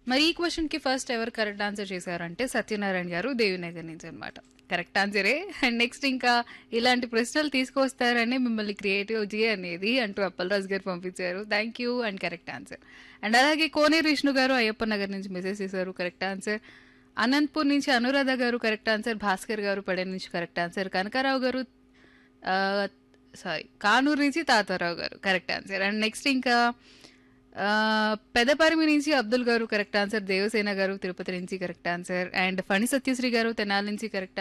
మరి ఈ క్వశ్చన్ కి ఫస్ట్ ఎవరు కరెక్ట్ ఆన్సర్ చేశారంటే సత్యనారాయణ గారు దేవినగర్ నుంచి అనమాట కరెక్ట్ ఆన్సరే అండ్ నెక్స్ట్ ఇంకా ఇలాంటి ప్రశ్నలు తీసుకొస్తారని మిమ్మల్ని క్రియేటివ్ అనేది అంటూ అప్పలరాజు గారు పంపించారు thank you and correct answer and అలాగే కోనేరు విష్ణు గారు అయ్యప్ప నగర్ నుంచి మెసేజ్ చేశారు కరెక్ట్ ఆన్సర్ అనంతపూర్ నుంచి అనురాధ గారు కరెక్ట్ ఆన్సర్ భాస్కర్ గారు పడే నుంచి కరెక్ట్ ఆన్సర్ కనకారావు గారు సారీ కానూరు నుంచి తాతారావు గారు కరెక్ట్ ఆన్సర్ అండ్ నెక్స్ట్ ఇంకా ఆ, పెదపరిమి నుంచి అబ్దుల్ గారు కరెక్ట్ ఆన్సర్ దేవసేన గారు తిరుపతి నుంచి correct answer and Phani Satyasri garu Tenali నుంచి కరెక్ట్